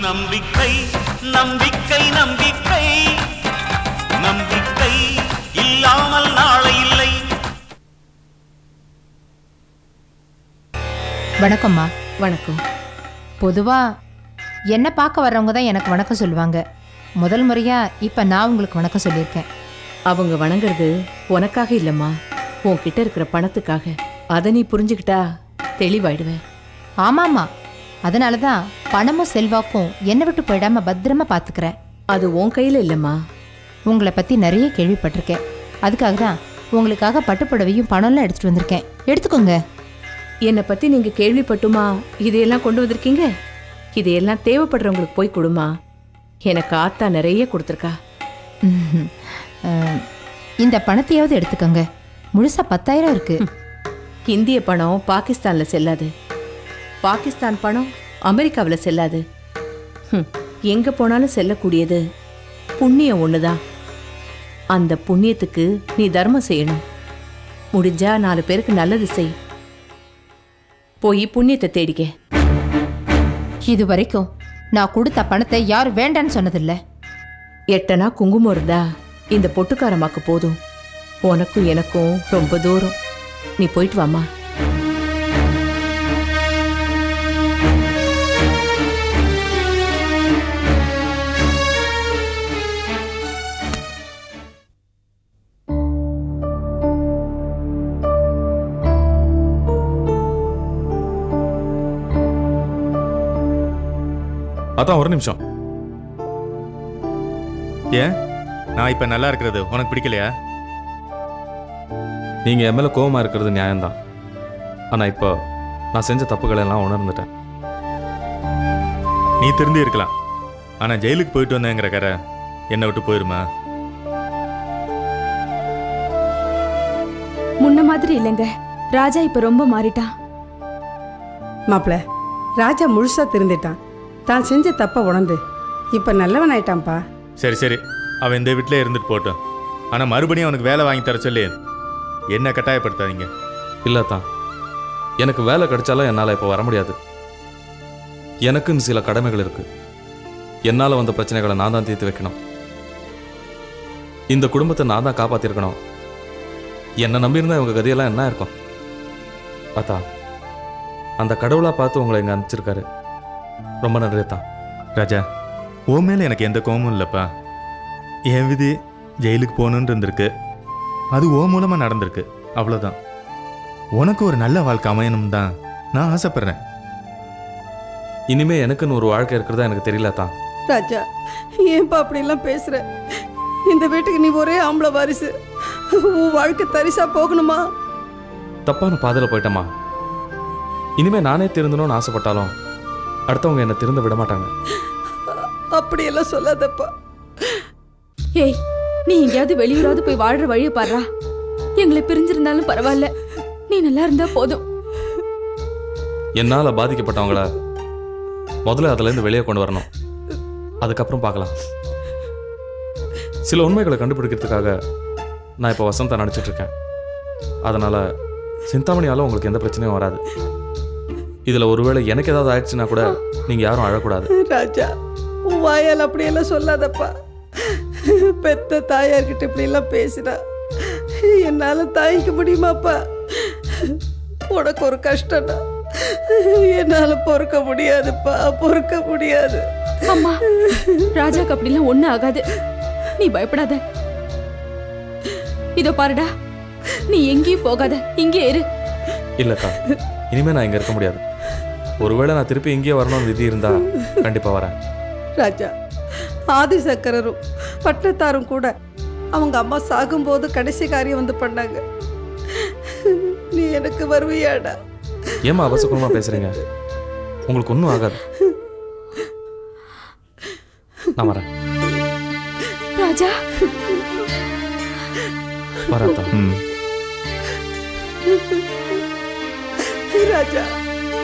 நம்பிக்கை நம்பிக்கை நம்பிக்கை நம்பிக்கை இல்லாமல் நாளை இல்லை வணக்கம்மா வணக்கம் பொதுவா என்ன பார்க்க வர்றவங்க தான் எனக்கு வணக்கம் சொல்லுவாங்க முதல் முறையா இப்ப நான் உங்களுக்கு வணக்கம் சொல்லியிருக்கேன் அவங்க வணங்குறது உனக்காக இல்லம்மா உன்கிட்ட இருக்கிற பணத்துக்காக அதை நீ புரிஞ்சுக்கிட்டா தெளிவாயிடுவேன் ஆமாம்மா அதனால தான் பணமும் செல்வாக்கும் என்னை விட்டு போயிடாம பத்திரமா பார்த்துக்கிறேன் அது உன் கையில இல்லம்மா உங்களை பத்தி நிறைய கேள்விப்பட்டிருக்கேன் அதுக்காக தான் உங்களுக்காக பட்டுப்புடவையும் பணம்லாம் எடுத்துட்டு வந்திருக்கேன் எடுத்துக்கோங்க என்னை பத்தி நீங்க கேள்விப்பட்டுமா இதையெல்லாம் கொண்டு வந்திருக்கீங்க இதையெல்லாம் தேவைப்படுறவங்களுக்கு போய் கொடுமா எனக்கு ஆத்தா நிறைய கொடுத்துருக்கா ம்ஹும். அஹ், இந்த பணத்தையாவது எடுத்துக்கோங்க முழுசா பத்தாயிரம் இருக்கு இந்திய பணம் பாகிஸ்தான்ல செல்லாது பாகிஸ்தான் பணம் அமெரிக்காவில் செல்லாது ஹம், எங்க போனாலும் செல்லக்கூடியது புண்ணியம் ஒண்ணுதான் அந்த புண்ணியத்துக்கு நீ தர்மம் செய்யணும் முடிஞ்சா நாலு பேருக்கு நல்லது செய் போய் புண்ணியத்தை தேடிக்க இது வரைக்கும் நான் கொடுத்த பணத்தை யாரும் வேண்டான்னு சொன்னதில்ல எட்டனா குங்குமம் இருந்தா இந்த பொட்டுக்காரமாக்கு போதும் உனக்கும் எனக்கும் ரொம்ப தூரம் நீ போயிட்டு வாமா அதான் ஒரு நிமிஷம் ஏன் நான் இப்ப நல்லா இருக்கிறது உனக்கு பிடிக்கலையா நீங்க என் மேல கோவமா இருக்கிறது நியாயம்தான் ஆனா இப்போ நான் செஞ்ச தப்புகளை எல்லாம் உணர்ந்துட்டேன் நீ திருந்தி இருக்கலாம் ஆனா ஜெயிலுக்கு போயிட்டு வந்தேங்கிற கரை என்னை விட்டு போயிருமா முன்ன மாதிரி இல்லைங்க ராஜா இப்ப ரொம்ப மாறிட்டான் மாப்பிள ராஜா முழுசா திருந்திட்டான் தான் செஞ்ச தப்ப உணர்ந்து இப்ப நல்லவன் ஆயிட்டான்ப்பா சரி சரி அவன் இந்த வீட்டிலே இருந்துட்டு போட்டோம் ஆனா மறுபடியும் அவனுக்கு வேலை வாங்கி தர சொல்லி என்ன கட்டாயப்படுத்தாதீங்க இல்ல தான் எனக்கு வேலை கிடைச்சாலும் என்னால் இப்போ வர முடியாது எனக்குன்னு சில கடமைகள் இருக்கு என்னால் வந்த பிரச்சனைகளை நான் தான் தீர்த்து வைக்கணும் இந்த குடும்பத்தை நான் தான் காப்பாற்றிருக்கணும் என்னை நம்பியிருந்தா இவங்க கதையெல்லாம் என்ன இருக்கும் பார்த்தா அந்த கடவுளாக பார்த்து உங்களை இங்கே அனுப்பிச்சிருக்காரு ரொம்ப நன்றி தான் ராஜா ஓ மேல எனக்கு எந்த கோபமும் இல்லைப்பா என் விதி ஜெயிலுக்கு போகணுன்னு இருந்திருக்கு அது ஓ மூலமா நடந்திருக்கு அவ்வளோதான் உனக்கு ஒரு நல்ல வாழ்க்கை அமையணும் தான் நான் ஆசைப்படுறேன் இனிமே எனக்குன்னு ஒரு வாழ்க்கை இருக்கிறதா எனக்கு தெரியல தான் ராஜா ஏன்பா அப்படிலாம் பேசுற இந்த வீட்டுக்கு நீ ஒரே ஆம்பளை வாரிசு உன் வாழ்க்கை தரிசா போகணுமா தப்பான பாதையில் போயிட்டேம்மா இனிமே நானே திருந்தணும்னு ஆசைப்பட்டாலும் அடுத்தவங்க என்னை திருந்த விட மாட்டாங்க அப்படியெல்லாம் சொல்லாதப்பா ஏய் நீ எங்கேயாவது வெளியூராவது போய் வாழ்ற வழியை பாடுறா எங்களை பிரிஞ்சிருந்தாலும் பரவாயில்ல நீ நல்லா இருந்தா போதும் என்னால் பாதிக்கப்பட்டவங்கள முதல்ல அதுலேருந்து வெளியே கொண்டு வரணும் அதுக்கப்புறம் பார்க்கலாம் சில உண்மைகளை கண்டுபிடிக்கிறதுக்காக நான் இப்போ வசந்தா நடிச்சிட்டு இருக்கேன் அதனால் சிந்தாமணியால் உங்களுக்கு எந்த பிரச்சனையும் வராது இதில் ஒருவேளை எனக்கு ஏதாவது ஆயிடுச்சுன்னா கூட நீங்கள் யாரும் அழக்கூடாது ராஜா உன் வாயால் அப்படியெல்லாம் சொல்லாதப்பா பெத்த தாயார்கிட்ட இப்படியெல்லாம் பேசுறா என்னால தாங்கிக்க முடியுமாப்பா உனக்கு ஒரு கஷ்டம்டா என்னால பொறுக்க முடியாதுப்பா பொறுக்க முடியாது அம்மா ராஜாக்கு அப்படிலாம் ஒண்ணு ஆகாது நீ பயப்படாத இதோ பாருடா நீ எங்கேயும் போகாத இங்கே இரு இல்லைக்கா இனிமேல் நான் இங்கே இருக்க முடியாது ஒருவேளை நான் திருப்பி இங்கேயே வரணும்னு விதி இருந்தால் கண்டிப்பாக வரேன் ராஜா ஆதிசக்கரரும் பட்டத்தாரும் கூட அவங்க அம்மா சாகும்போது கடைசி காரியம் வந்து பண்ணாங்க நீ எனக்கு வருவியாடா ஏம்மா அவசரமாக பேசுகிறீங்க உங்களுக்கு ஒன்றும் ஆகாது நான் வரேன் ராஜா வரேன் தான் ம் ராஜா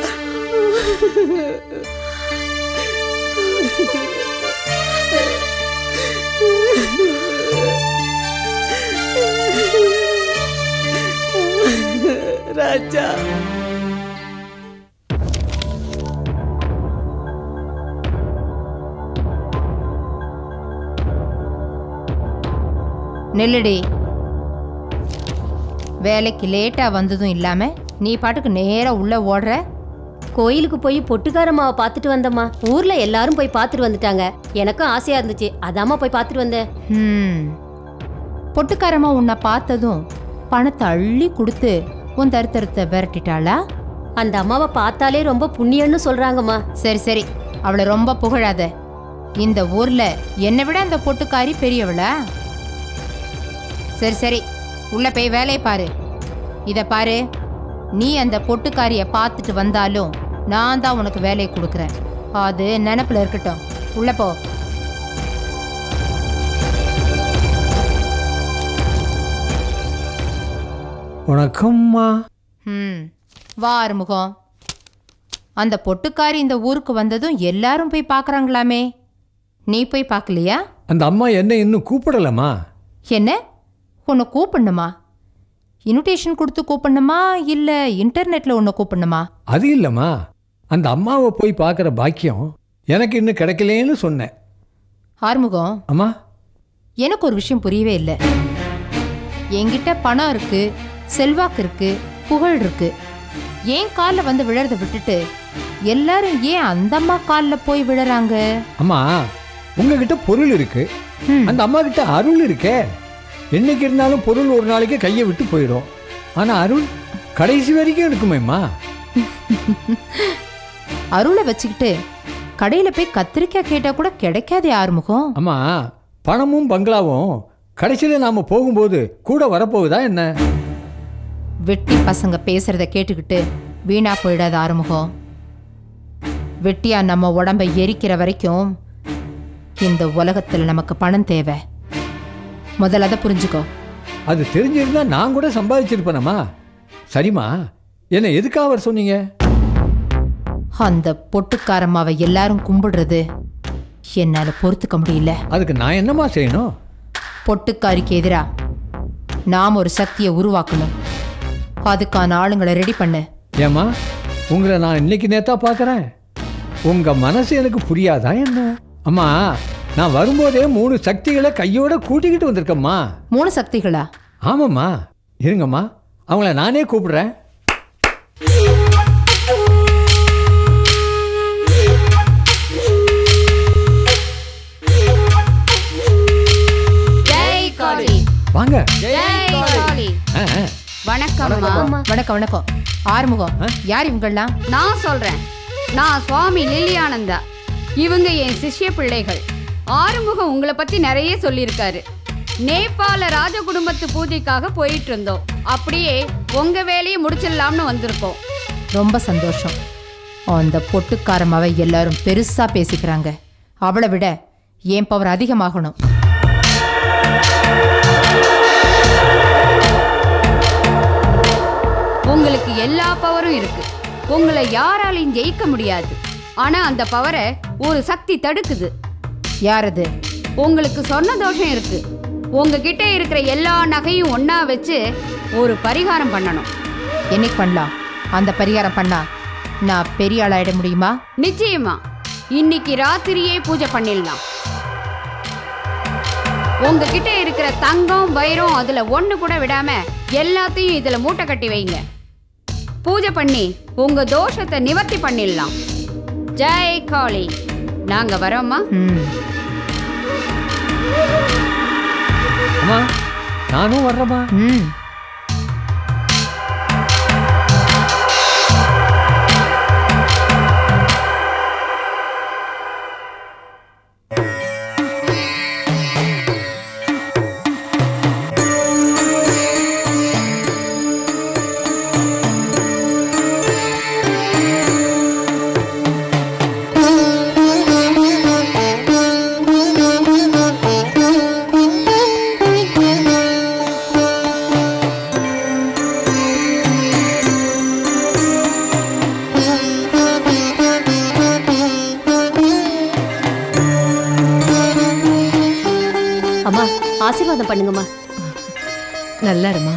ராஜா நெல்லுடி வேலைக்கு லேட்டா வந்ததும் இல்லாம நீ பாட்டுக்கு நேரா உள்ள ஓடுற கோயிலுக்கு போய் பொட்டுக்காரம்மாவை பார்த்துட்டு வந்தம்மா ஊர்ல எல்லாரும் போய் பார்த்துட்டு வந்துட்டாங்க எனக்கும் ஆசையா இருந்துச்சு அதாம்மா போய் பார்த்துட்டு வந்தேன் ஹம். பொட்டுக்காரம்மா உன்னை பார்த்ததும் பணத்தை அள்ளி கொடுத்து உன் தருத்தரத்தை விரட்டிட்டாளா அந்த அம்மாவை பார்த்தாலே ரொம்ப புண்ணியம்னு சொல்றாங்கம்மா சரி சரி அவளை ரொம்ப புகழாத இந்த ஊர்ல என்னை விட அந்த பொட்டுக்காரி பெரியவளா சரி சரி உள்ள போய் வேலையை பாரு இத பாரு நீ அந்த பொட்டுக்காரிய பார்த்துட்டு வந்தாலும் நான் தான் உனக்கு வேலையை கொடுக்குறேன் அது நினப்புல இருக்கட்டும் உள்ள போ வணக்கம்மா ம் வா ஆறுமுகம் அந்த பொட்டுக்காரி இந்த ஊருக்கு வந்ததும் எல்லாரும் போய் பார்க்கறாங்களாமே நீ போய் பார்க்கலையா அந்த அம்மா என்ன இன்னும் கூப்பிடலம்மா என்ன உன்னை கூப்பிடணுமா இன்விடேஷன் கொடுத்து கூப்பிடணுமா இல்லை இன்டர்நெட்டில் உன்னை கூப்பிடணுமா அது இல்லைம்மா அந்த அம்மாவை போய் பார்க்குற பாக்கியம் எனக்கு இன்னும் கிடைக்கலேன்னு சொன்னேன் ஆறுமுகம் அம்மா எனக்கு ஒரு விஷயம் புரியவே இல்லை என்கிட்ட பணம் இருக்கு செல்வாக்கு இருக்கு புகழ் இருக்கு ஏன் காலில் வந்து விழறத விட்டுட்டு எல்லாரும் ஏன் அந்த அம்மா காலில் போய் விழறாங்க அம்மா உங்ககிட்ட பொருள் இருக்கு ம். அந்த அம்மா கிட்ட அருள் இருக்கே என்னைக்கு இருந்தாலும் பொருள் ஒரு நாளைக்கு கையை விட்டு போயிடும் ஆனா அருள் கடைசி வரைக்கும் இருக்குமேம்மா அருளை வச்சுக்கிட்டு கடையில் போய் கத்திரிக்காய் கேட்டால் கூட கிடைக்காதே ஆறுமுகம் அம்மா பணமும் பங்களாவும் கடைசியில் நாம போகும்போது கூட வரப்போகுதா என்ன வெட்டி பசங்க பேசுறத கேட்டுக்கிட்டு வீணா போயிடாத ஆறுமுகம் வெட்டியா நம்ம உடம்ப எரிக்கிற வரைக்கும் இந்த உலகத்துல நமக்கு பணம் தேவை முதல்ல அதை புரிஞ்சுக்கோ அது தெரிஞ்சிருந்தா நான் கூட சம்பாதிச்சிருப்பேனம்மா சரிம்மா என்ன எதுக்காக வர சொன்னீங்க அந்த பொட்டுக்காரம்மாவை எல்லாரும் கும்பிடுறது என்னால பொறுத்துக்க முடியல அதுக்கு நான் என்னம்மா செய்யணும் பொட்டுக்காரிக்கு எதிரா நாம் ஒரு சக்தியை உருவாக்கணும் அதுக்கான ஆளுங்களை ரெடி பண்ணு ஏம்மா உங்களை நான் இன்னைக்கு நேத்தா பார்க்குறேன் உங்க மனசு எனக்கு புரியாதா என்ன அம்மா நான் வரும்போதே மூணு சக்திகளை கையோட கூட்டிக்கிட்டு வந்திருக்கேம்மா மூணு சக்திகளா ஆமாம்மா இருங்கம்மா அவங்கள நானே கூப்பிடுறேன் ஜெய் காளி வாங்க ஜெய் காளி ஆ, ஆ. வணக்கம்மா வணக்கம் வணக்கம் ஆறுமுகம் யார் இவங்கெல்லாம் நான் சொல்றேன் நான் சுவாமி லில்லியானந்தா இவங்க என் சிஷ்ய பிள்ளைகள் ஆறுமுகம் உங்களை பத்தி நிறைய சொல்லியிருக்காரு நேபாள ராஜ குடும்பத்து பூஜைக்காக போயிட்டு இருந்தோம் அப்படியே உங்க வேலையை முடிச்சிடலாம்னு வந்திருக்கோம் ரொம்ப சந்தோஷம் அந்த பொட்டுக்காரமாவை எல்லாரும் பெருசா பேசிக்கிறாங்க அவளை விட என் பவர் அதிகமாகணும் உங்களுக்கு எல்லா பவரும் இருக்கு உங்களை யாராலையும் ஜெயிக்க முடியாது ஆனா அந்த பவரை ஒரு சக்தி தடுக்குது யார் அது உங்களுக்கு சொன்ன தோஷம் இருக்கு உங்ககிட்ட இருக்கிற எல்லா நகையும் ஒண்ணா வச்சு ஒரு பரிகாரம் பண்ணணும் என்னைக்கு பண்ணலாம் அந்த பரிகாரம் பண்ணா நான் பெரிய ஆளாயிட முடியுமா நிச்சயமா இன்னைக்கு ராத்திரியே பூஜை பண்ணிடலாம் உங்ககிட்ட இருக்கிற தங்கம் வைரம் அதுல ஒண்ணு கூட விடாம எல்லாத்தையும் இதுல மூட்டை கட்டி வைங்க பூஜை பண்ணி உங்க தோஷத்தை நிவர்த்தி பண்ணிடலாம் ஜெய் காளி நாங்க வரோம்மா ம் அம்மா நானும் வர்றேம்மா ம் அம்மா ஆசீர்வாதம் பண்ணுங்கம்மா நல்லா இருமா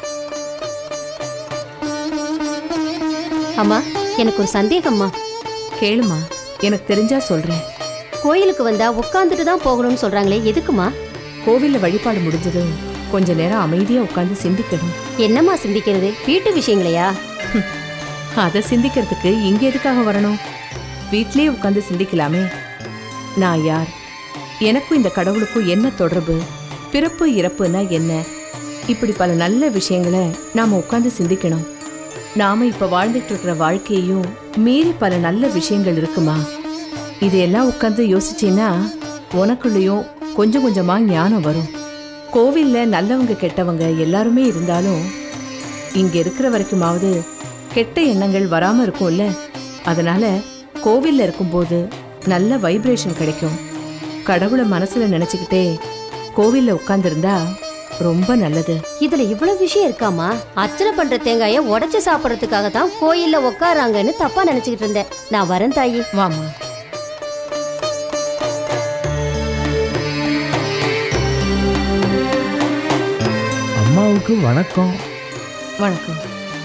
அம்மா எனக்கு ஒரு சந்தேகம்மா கேளுமா எனக்கு தெரிஞ்சா சொல்றேன் கோயிலுக்கு வந்தா உட்காந்துட்டு தான் போகணும்னு சொல்றாங்களே எதுக்குமா கோவில்ல வழிபாடு முடிஞ்சதும் கொஞ்ச நேரம் அமைதியா உட்கார்ந்து சிந்திக்கணும் என்னம்மா சிந்திக்கிறது வீட்டு விஷயங்களையா அதை சிந்திக்கிறதுக்கு இங்க எதுக்காக வரணும் வீட்லயே உட்கார்ந்து சிந்திக்கலாமே நான் யார் எனக்கும் இந்த கடவுளுக்கும் என்ன தொடர்பு பிறப்பு இறப்புனா என்ன இப்படி பல நல்ல விஷயங்களை நாம உட்கார்ந்து சிந்திக்கணும் நாம இப்ப வாழ்ந்துட்டு இருக்கிற வாழ்க்கையையும் மீறி பல நல்ல விஷயங்கள் இருக்குமா இதையெல்லாம் உட்கார்ந்து யோசிச்சீன்னா உனக்குள்ளேயும் கொஞ்சம் கொஞ்சமா ஞானம் வரும் கோவில்ல நல்லவங்க கெட்டவங்க எல்லாருமே இருந்தாலும் இங்க இருக்கிற வரைக்குமாவது கெட்ட எண்ணங்கள் வராம இருக்கும்ல அதனால கோவில்ல இருக்கும்போது நல்ல வைப்ரேஷன் கிடைக்கும் கடவுளை மனசுல நினைச்சுக்கிட்டே கோவில்ல உட்கார்ந்திருந்தா ரொம்ப நல்லது இதுல இவ்வளவு விஷயம் இருக்காமா அர்ச்சனை பண்ற தேங்காய உடைச்சு சாப்பிடறதுக்காக தான் கோயில்ல உட்காராங்கன்னு தப்பா நினைச்சுக்கிட்டு இருந்தேன் நான் வரேன் தாயி வாமா அம்மாவுக்கு வணக்கம் வணக்கம்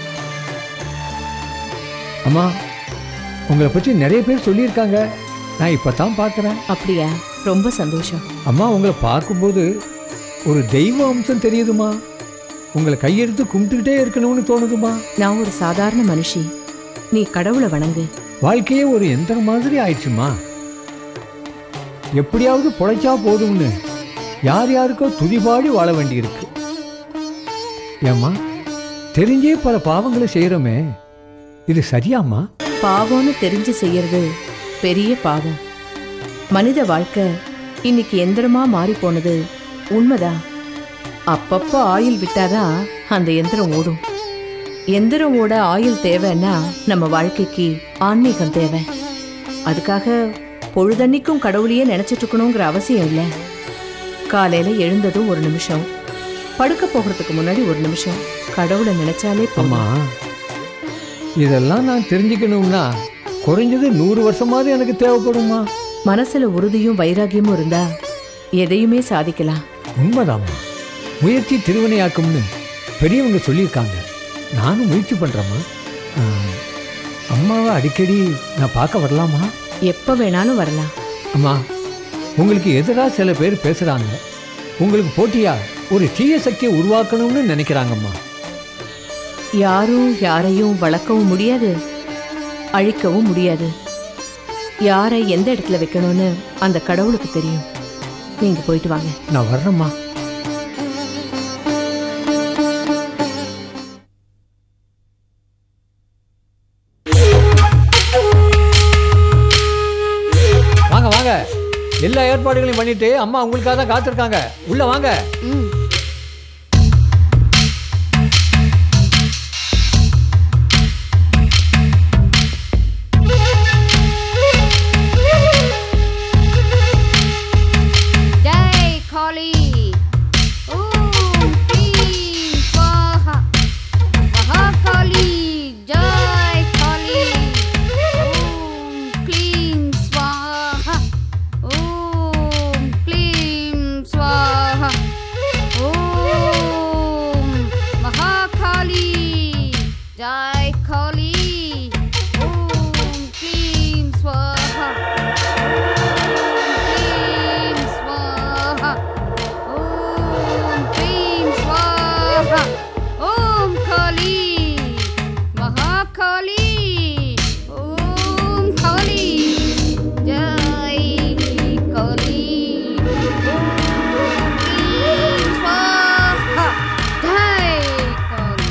அம்மா உங்களை பற்றி நிறைய பேர் சொல்லியிருக்காங்க நான் இப்போ தான் பார்க்குறேன் அப்படியா ரொம்ப சந்தோஷம் அம்மா உங்களை பார்க்கும்போது ஒரு தெய்வ அம்சம் தெரியுதுமா உங்களை கையெடுத்து கும்பிட்டுக்கிட்டே இருக்கணும்னு தோணுதுமா நான் ஒரு சாதாரண மனுஷி நீ கடவுளை வணங்கு வாழ்க்கையே ஒரு எந்திரம் மாதிரி ஆயிடுச்சுமா எப்படியாவது பொழைச்சா போதும்னு யார் யாருக்கோ துதிபாடி வாழ வேண்டியிருக்கு ஏம்மா தெரிஞ்சே பல பாவங்களை செய்கிறோமே இது சரியாம்மா பாவம்னு தெரிஞ்சு செய்யறது பெரிய பாவம் மனித வாழ்க்கை இன்னைக்கு எந்திரமா மாறி போனது உண்மைதான் அப்பப்போ ஆயில் விட்டாதான் அந்த எந்திரம் ஓடும் எந்திரம் ஓட ஆயில் தேவைன்னா நம்ம வாழ்க்கைக்கு ஆன்மீகம் தேவை அதுக்காக பொழுதன்னைக்கும் கடவுளையே நினைச்சிட்டு இருக்கணுங்கிற அவசியம் இல்லை காலையில எழுந்ததும் ஒரு நிமிஷம் படுக்க போகிறதுக்கு முன்னாடி ஒரு நிமிஷம் கடவுளை நினைச்சாலே அம்மா போதும் இதெல்லாம் நான் தெரிஞ்சுக்கணும்னா குறைஞ்சது நூறு வருஷமாவது எனக்கு தேவைப்படுமா மனசுல உறுதியும் வைராகியமும் இருந்தா எதையுமே சாதிக்கலாம் உண்மைதாம்மா முயற்சி திருவினையாக்கும்னு பெரியவங்க சொல்லியிருக்காங்க நானும் முயற்சி பண்ணுறேம்மா ஆ, அம்மாவை அடிக்கடி நான் பார்க்க வரலாமா எப்ப வேணாலும் வரலாம் அம்மா உங்களுக்கு எதிராக சில பேர் பேசுகிறாங்க உங்களுக்கு போட்டியா ஒரு தீய சக்தியை உருவாக்கணும்னு நினைக்கிறாங்கம்மா யாரும் யாரையும் வளர்க்கவும் முடியாது அழிக்கவும் முடியாது யாரை எந்த இடத்துல வைக்கணும்னு அந்த கடவுளுக்கு தெரியும் நீங்க போயிட்டு வாங்க நான் வர்றேம்மா வாங்க வாங்க எல்லா ஏற்பாடுகளையும் பண்ணிட்டு அம்மா உங்களுக்காக தான் காத்திருக்காங்க உள்ள வாங்க ஜெய் காளி ஓம் க்ளீம் ஸ்வாஹா மகாகாளி ஜெய் காளி ஓம் க்ளீம் ஸ்வாஹா ஓம் க்ளீம் ஸ்வாஹா ஓம் மகாகாளி ஜெய் காளி ஓம் க்ளீம் ஸ்வாஹா க்ளீம் ஸ்வாஹா ஓம் க்ளீம் ஸ்வாஹா ஓம் காளி மகாகாளி ஓம் காளி ஜெய் காளி ஓம் க்ளீம் ஸ்வாஹா ஜெய் காளி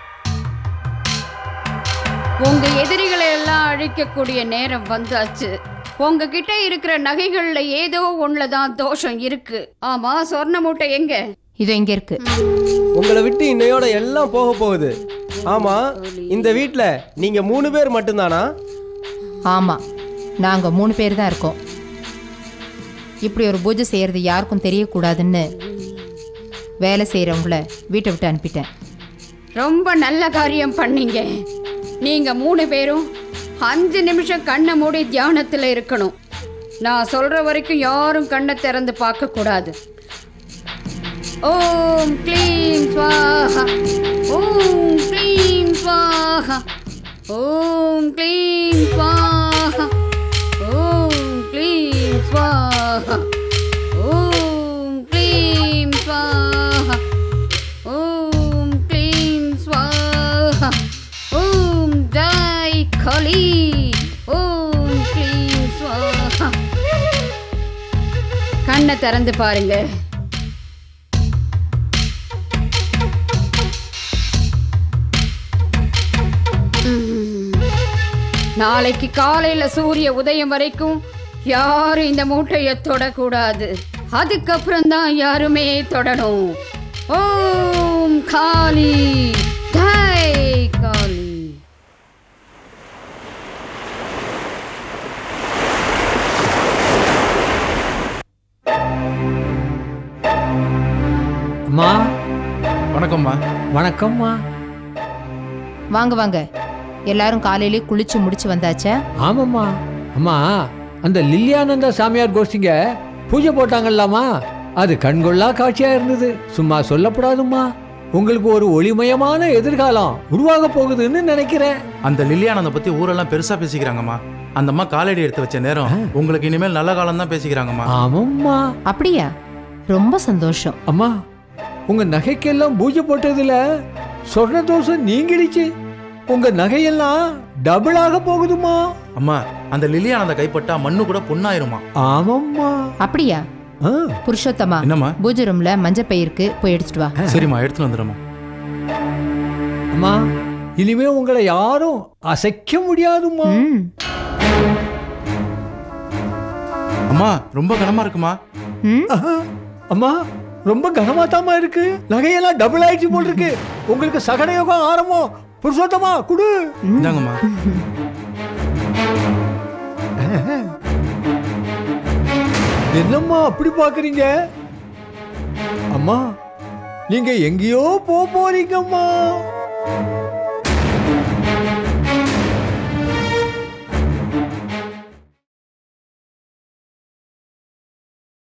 உங்க எதிரிகளை எல்லாம் அழிக்கக்கூடிய நேரம் வந்தாச்சு உங்ககிட்ட இருக்கிற நகைகள்ல ஏதோ ஒண்ணுல தான் தோஷம் இருக்கு ஆமா சொர்ண மூட்டை எங்க இது இங்க இருக்கு உங்களை விட்டு இன்னையோட எல்லாம் போக போகுது ஆமா இந்த வீட்ல நீங்க மூணு பேர் மட்டும்தானா ஆமா நாங்க மூணு பேர் தான் இருக்கோம் இப்படி ஒரு பூஜை செய்யறது யாருக்கும் தெரியக்கூடாதுன்னு வேலை செய்யறவங்கள வீட்டை விட்டு அனுப்பிட்டேன் ரொம்ப நல்ல காரியம் பண்ணீங்க நீங்க மூணு பேரும் அஞ்சு நிமிஷம் கண்ணை மூடி தியானத்துல இருக்கணும் நான் சொல்ற வரைக்கும் யாரும் கண்ணை திறந்து பார்க்க கூடாது ஓம் க்ளீம் ஸ்வாஹா ஓம் க்ளீம் ஸ்வாஹா ஓம் க்ளீம் ஸ்வாஹா ஓம் க்ளீம் ஸ்வாஹா ஓம் க்ளீம் ஸ்வாஹா காளி ஓம் க்ளீம் ஸ்வாஹா கண்ணை திறந்து பாருங்க ம். நாளைக்கு காலையில சூரிய உதயம் வரைக்கும் யாரும் இந்த மூட்டையை தொடக்கூடாது அதுக்கப்புறம் தான் யாருமே தொடணும் ஓம் காளி ஜெய் காளி அம்மா வணக்கம்மா வணக்கம்மா வாங்க வாங்க எல்லாரும் காலையிலே குளிச்சு முடிச்சு வந்தாச்சா ஆமாம்மா அம்மா அந்த லில்லியானந்த சாமியார் கோஷ்டிங்க பூஜை போட்டாங்கல்லாமா அது கண்கொள்ளா காட்சியா இருந்தது சும்மா சொல்லப்படாதும்மா உங்களுக்கு ஒரு ஒளிமயமான எதிர்காலம் உருவாக போகுதுன்னு நினைக்கிறேன் அந்த லில்லியானந்த பத்தி ஊரெல்லாம் பெருசா பேசிக்கிறாங்கம்மா அந்த அம்மா காலடி எடுத்து வச்ச நேரம் உங்களுக்கு இனிமேல் நல்ல காலம் தான் பேசிக்கிறாங்கம்மா ஆமாம்மா அப்படியா ரொம்ப சந்தோஷம் அம்மா உங்க நகைக்கெல்லாம் பூஜை போட்டதுல சொர்ண தோஷம் நீங்கிடுச்சு உங்க நகையெல்லாம் டபுளாக போகுதுமா அம்மா அந்த லில்லியானந்த கைப்பட்டா மண்ணு கூட பொண்ணாயிருமா ஆமாம்மா அப்படியா புருஷோத்தமா என்னம்மா? பூஜை ரூம்ல மஞ்சள் பயிருக்கு போய் எடுத்துட்டு வா சரிம்மா எடுத்துட்டு வந்துடுறேம்மா அம்மா இனிமே உங்களை யாரும் அசைக்க முடியாதும்மா அம்மா ரொம்ப கனமா இருக்குமா ஆஹா, அம்மா ரொம்ப கனமாத்தாமா இருக்கு நகையெல்லாம் டபுள் ஆயிடுச்சு போல் இருக்கு உங்களுக்கு சகன யோகம் ஆரம்பம் புருஷோத்தமா குடு இந்தாங்கம்மா என்னம்மா அப்படி பாக்குறீங்க அம்மா நீங்க எங்கேயோ போக போறீங்கம்மா